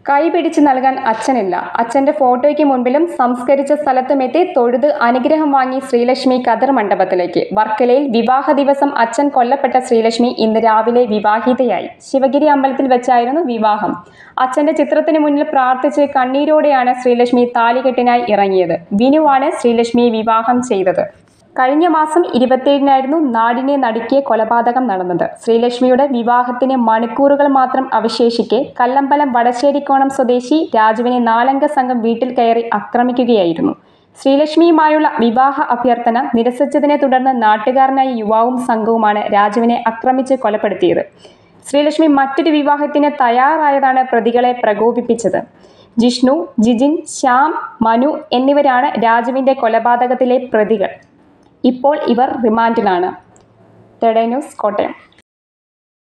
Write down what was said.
കൈപിടിച്ച് നൽകാൻ അച്ഛനില്ല അച്ഛന്റെ ഫോട്ടോയ്ക്ക് മുൻപിലും സംസ്കരിച്ച സ്ഥലത്തുമെത്തി തൊഴുത് അനുഗ്രഹം വാങ്ങി ശ്രീലക്ഷ്മി കതിർ മണ്ഡപത്തിലേക്ക് വർക്കലയിൽ വിവാഹ ദിവസം അച്ഛൻ കൊല്ലപ്പെട്ട ശ്രീലക്ഷ്മി ഇന്ന് രാവിലെ വിവാഹിതയായി ശിവഗിരി അമ്പലത്തിൽ വെച്ചായിരുന്നു വിവാഹം അച്ഛന്റെ ചിത്രത്തിന് മുന്നിൽ പ്രാർത്ഥിച്ച് കണ്ണീരോടെയാണ് ശ്രീലക്ഷ്മി താലികെട്ടിനായി ഇറങ്ങിയത് വിനുവാണ് ശ്രീലക്ഷ്മിയെ വിവാഹം ചെയ്തത് കഴിഞ്ഞ മാസം ഇരുപത്തിയേഴിനായിരുന്നു നാടിനെ നടുക്കിയ കൊലപാതകം നടന്നത് ശ്രീലക്ഷ്മിയുടെ വിവാഹത്തിന് മണിക്കൂറുകൾ മാത്രം അവശേഷിക്കെ കല്ലമ്പലം വടശ്ശേരിക്കോണം സ്വദേശി രാജുവിനെ നാലംഗ സംഘം വീട്ടിൽ കയറി ആക്രമിക്കുകയായിരുന്നു ശ്രീലക്ഷ്മിയുമായുള്ള വിവാഹ അഭ്യർത്ഥന നിരസിച്ചതിനെ തുടർന്ന് നാട്ടുകാരനായ യുവാവും സംഘവുമാണ് രാജുവിനെ ആക്രമിച്ച് കൊലപ്പെടുത്തിയത് ശ്രീലക്ഷ്മി മറ്റൊരു വിവാഹത്തിന് തയ്യാറായതാണ് പ്രതികളെ പ്രകോപിപ്പിച്ചത് ജിഷ്ണു ജിജിൻ ശ്യാം മനു എന്നിവരാണ് രാജുവിന്റെ കൊലപാതകത്തിലെ പ്രതികൾ ഇപ്പോൾ ഇവർ റിമാൻഡിലാണ് തെഡേ ന്യൂസ് കോട്ടയം